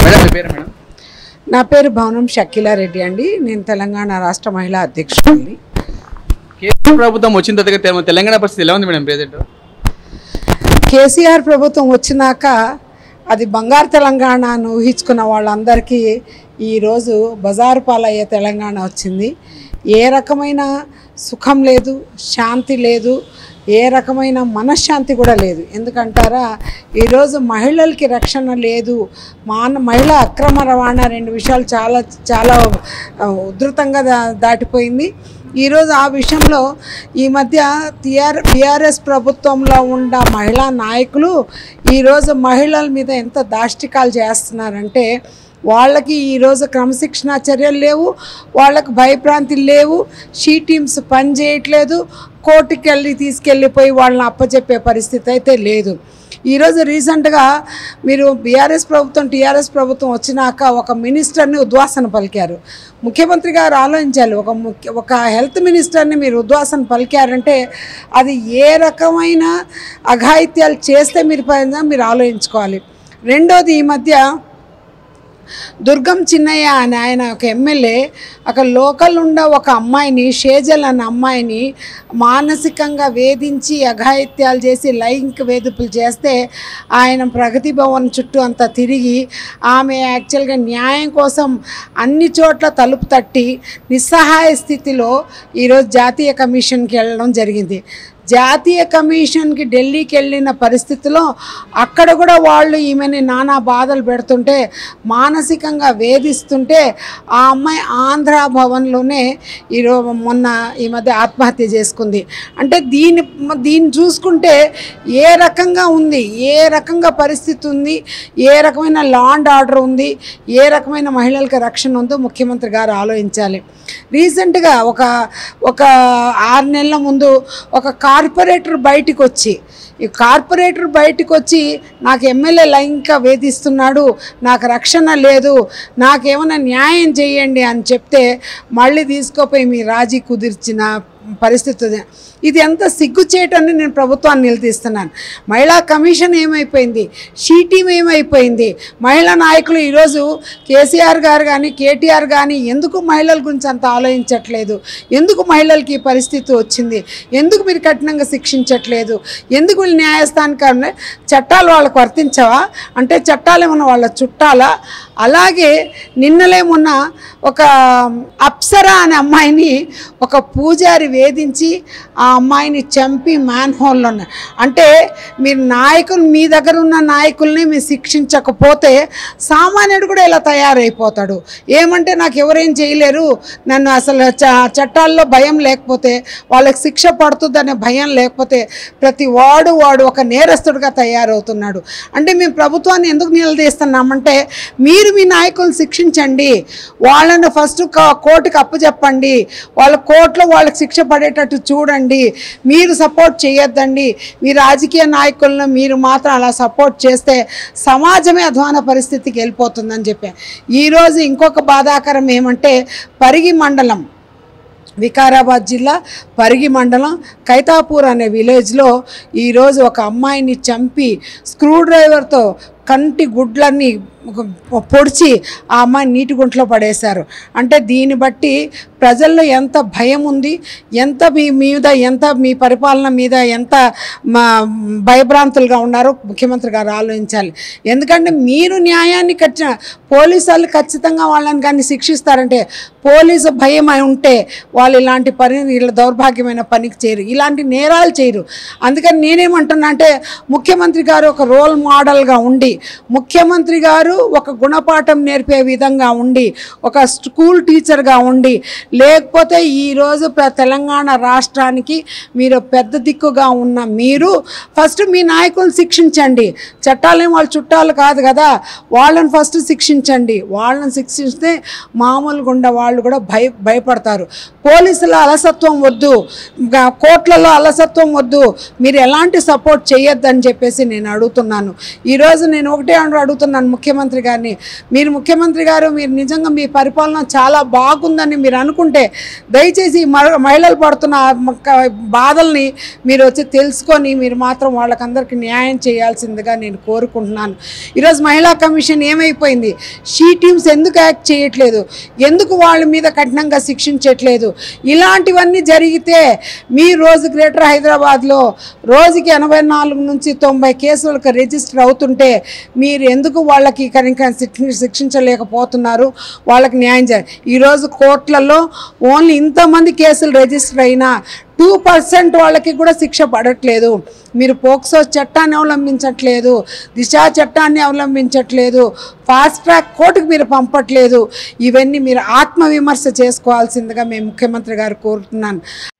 Madam మీ పేరు madam నా పేరు భవనం షకీలారెడ్డి అండి నేను తెలంగాణ రాష్ట్ర మహిళా అధ్యక్షుడిని కేసీఆర్ ప్రభుత్వం వచ్చిన తర్వాత తెల- తెలంగాణ పరిస్థితి ఎలా ఉంది మేడం ప్రెజెంట్ కేసీఆర్ ప్రభుత్వం వచ్చినాక అది బంగారు తెలంగాణను ఊహించుకున్న వాళ్ళందరికీ ఈరోజు బజారు పాలయ్యే తెలంగాణ వచ్చింది ఏ రకమైన సుఖం లేదు శాంతి లేదు ఏ రకమైన మనశ్శాంతి కూడా లేదు ఎందుకంటారా ఈరోజు మహిళలకి రక్షణ లేదు మాన మహిళ అక్రమ రవాణా రెండు విషయాలు చాలా చాలా ఆ, ఉధృతంగా దా దాటిపోయింది ఈరోజు ఆ విషయంలో ఈ మధ్య టిఆర్ బీఆర్ఎస్ ప్రభుత్వంలో ఉన్న మహిళా నాయకులు ఈరోజు మహిళల మీద ఎంత దాష్టికాలు చేస్తున్నారంటే వాళ్ళకి ఈరోజు క్రమశిక్షణ చర్యలు లేవు వాళ్ళకు భయభ్రాంతులు లేవు షీ టీమ్స్ పని చేయట్లేదు కోర్టుకి వెళ్ళి తీసుకెళ్ళిపోయి వాళ్ళని అప్పచెప్పే పరిస్థితి అయితే లేదు ఈరోజు రీసెంట్గా మీరు బీఆర్ఎస్ ప్రభుత్వం టీఆర్ఎస్ ప్రభుత్వం వచ్చినాక ఒక మినిస్టర్ని ఉద్వాసన పలికారు ముఖ్యమంత్రి గారు ఆలోచించాలి ఒక ముఖ్య ఒక హెల్త్ మినిస్టర్ని మీరు ఉద్వాసన పలికారంటే అది ఏ రకమైన అఘాయిత్యాలు చేస్తే మీరు పైన మీరు ఆలోచించుకోవాలి రెండోది ఈ మధ్య దుర్గం చిన్నయ్య అని ఆయన ఒక ఎమ్మెల్యే అక్కడ లోకల్ ఉండ ఒక అమ్మాయిని షేజల్ అన్న అమ్మాయిని మానసికంగా వేధించి అఘాయిత్యాలు చేసి లైంగిక వేధింపులు చేస్తే ఆయన ప్రగతి భవన్ చుట్టూ అంతా తిరిగి ఆమె యాక్చువల్గా న్యాయం కోసం అన్ని చోట్ల తలుపు తట్టి నిస్సహాయ స్థితిలో ఈరోజు జాతీయ కమిషన్కి వెళ్ళడం జరిగింది జాతీయ కమిషన్కి ఢిల్లీకి వెళ్ళిన పరిస్థితిలో అక్కడ కూడా వాళ్ళు ఈమెని నానా బాధలు పెడుతుంటే మానసికంగా వేధిస్తుంటే ఆ అమ్మాయి ఆంధ్ర భవన్లోనే ఈరోజు మొన్న ఈ మధ్య ఆత్మహత్య చేసుకుంది అంటే దీని దీన్ని చూసుకుంటే ఏ రకంగా ఉంది ఏ రకంగా పరిస్థితి ఉంది ఏ రకమైన లా అండ్ ఆర్డర్ ఉంది ఏ రకమైన మహిళలకు రక్షణ ఉందో ముఖ్యమంత్రి గారు ఆలోచించాలి రీసెంట్గా ఒక ఒక ఆరు నెలల ముందు ఒక కార్పొరేటర్ బయటికి వచ్చి ఈ కార్పొరేటర్ బయటికి వచ్చి నాకు ఎమ్మెల్యే లైంగిక వేధిస్తున్నాడు నాకు రక్షణ లేదు నాకేమైనా న్యాయం చేయండి అని చెప్తే మళ్ళీ తీసుకోపోయి మీ రాజీ కుదిర్చిన పరిస్థితి ఉంది. ఇది ఎంత సిగ్గుచేటని నేను ప్రభుత్వాన్ని నిలదీస్తున్నాను మహిళా కమిషన్ ఏమైపోయింది షీ టీం ఏమైపోయింది మహిళా నాయకులు ఈరోజు కేసీఆర్ గారు కానీ కేటీఆర్ కానీ ఎందుకు మహిళల గురించి అంత ఆలోచించట్లేదు ఎందుకు మహిళలకి ఈ పరిస్థితి వచ్చింది ఎందుకు మీరు కఠినంగా శిక్షించట్లేదు ఎందుకు వీళ్ళు న్యాయస్థానికి అన్న- చట్టాలు వాళ్ళకు వర్తించవా అంటే చట్టాలు ఏమన్నా వాళ్ళ చుట్టాలా అలాగే నిన్నలే మొన్న ఒక అప్సరా అనే అమ్మాయిని ఒక పూజారి వేధించి ఆ అమ్మాయిని చంపి మ్యాన్ హోల్లో ఉన్న అంటే మీరు నాయకులు మీ దగ్గర ఉన్న నాయకుల్ని మీరు శిక్షించకపోతే సామాన్యుడు కూడా ఇలా తయారైపోతాడు ఏమంటే నాకు ఎవరేం చేయలేరు నన్ను అసలు చ చట్టాల్లో భయం లేకపోతే వాళ్ళకి శిక్ష పడుతుందనే భయం లేకపోతే ప్రతి వాడు వాడు ఒక నేరస్తుడిగా తయారవుతున్నాడు అంటే మేము ప్రభుత్వాన్ని ఎందుకు నిలదీస్తున్నామంటే మీరు మీ నాయకులను శిక్షించండి వాళ్ళను ఫస్ట్ కోర్టుకి అప్పచెప్పండి వాళ్ళ కోర్టులో వాళ్ళకి శిక్ష పడేటట్టు చూడండి మీరు సపోర్ట్ చేయొద్దండి మీ రాజకీయ నాయకులను మీరు మాత్రం అలా సపోర్ట్ చేస్తే సమాజమే అధ్వాన పరిస్థితికి వెళ్ళిపోతుందని చెప్పి ఈరోజు ఇంకొక బాధాకరం ఏమంటే పరిగి మండలం వికారాబాద్ జిల్లా పరిగి మండలం కైతాపూర్ అనే విలేజ్లో ఈరోజు ఒక అమ్మాయిని చంపి స్క్రూ డ్రైవర్తో కంటి గుడ్లన్నీ ఒక పొడిచి ఆ అమ్మాయిని నీటి గుంటలో పడేశారు అంటే దీన్ని బట్టి ప్రజల్లో ఎంత భయం ఉంది ఎంత మీ మీద ఎంత మీ పరిపాలన మీద ఎంత మా భయభ్రాంతులుగా ఉన్నారో ముఖ్యమంత్రి గారు ఆలోచించాలి ఎందుకంటే మీరు న్యాయాన్ని ఖచ్చి పోలీసు వాళ్ళు ఖచ్చితంగా వాళ్ళని కానీ శిక్షిస్తారంటే పోలీసు భయం అయి ఉంటే వాళ్ళు ఇలాంటి పని వీళ్ళ దౌర్భాగ్యమైన పనికి చేయరు ఇలాంటి నేరాలు చేయరు అందుకని నేనేమంటున్నా అంటే ముఖ్యమంత్రి గారు ఒక రోల్ మోడల్గా ఉండి ముఖ్యమంత్రి గారు ఒక గుణపాఠం నేర్పే విధంగా ఉండి ఒక స్కూల్ టీచర్గా ఉండి లేకపోతే ఈరోజు ప్ర- తెలంగాణ రాష్ట్రానికి మీరు పెద్ద దిక్కుగా ఉన్న మీరు ఫస్ట్ మీ నాయకులను శిక్షించండి చట్టాలేం వాళ్ళ చుట్టాలు కాదు కదా వాళ్ళని ఫస్ట్ శిక్షించండి వాళ్ళని శిక్షిస్తే మామూలుగా ఉండే వాళ్ళు కూడా భయ భయపడతారు పోలీసుల అలసత్వం వద్దు గా- కోర్టులలో అలసత్వం వద్దు మీరు ఎలాంటి సపోర్ట్ చేయొద్దని చెప్పేసి నేను అడుగుతున్నాను ఈరోజు నేను ఒకటే అడు- అడుగుతున్నాను ముఖ్యమంత్రి ముఖ్యమంత్రి గారిని మీరు ముఖ్యమంత్రి గారు మీరు నిజంగా మీ పరిపాలన చాలా బాగుందని మీరు అనుకుంటే దయచేసి ఈ మ- మహిళలు పడుతున్న ఆ మ- బాధల్ని మీరు వచ్చి తెలుసుకొని మీరు మాత్రం వాళ్ళకందరికీ న్యాయం చేయాల్సిందిగా నేను కోరుకుంటున్నాను ఈరోజు మహిళా కమిషన్ ఏమైపోయింది షీ టీమ్స్ ఎందుకు యాక్ట్ చేయట్లేదు ఎందుకు వాళ్ళ మీద కఠినంగా శిక్షించట్లేదు ఇలాంటివన్నీ జరిగితే మీ రోజు గ్రేటర్ హైదరాబాద్లో రోజుకి ఎనభై నాలుగు నుంచి తొంభై కేసులకు రిజిస్టర్ అవుతుంటే మీరు ఎందుకు వాళ్ళకి కనుక శిక్ష- శిక్షించలేకపోతున్నారు వాళ్ళకి న్యాయం చేయాలి ఈరోజు కోర్టులలో ఓన్లీ ఇంతమంది కేసులు రిజిస్టర్ అయినా టూ పర్సెంట్ వాళ్ళకి కూడా శిక్ష పడట్లేదు మీరు పోక్సో చట్టాన్ని అవలంబించట్లేదు దిశా చట్టాన్ని అవలంబించట్లేదు ఫాస్ట్ ట్రాక్ కోర్టుకు మీరు పంపట్లేదు ఇవన్నీ మీరు ఆత్మవిమర్శ చేసుకోవాల్సిందిగా మేము ముఖ్యమంత్రి గారు కోరుతున్నాను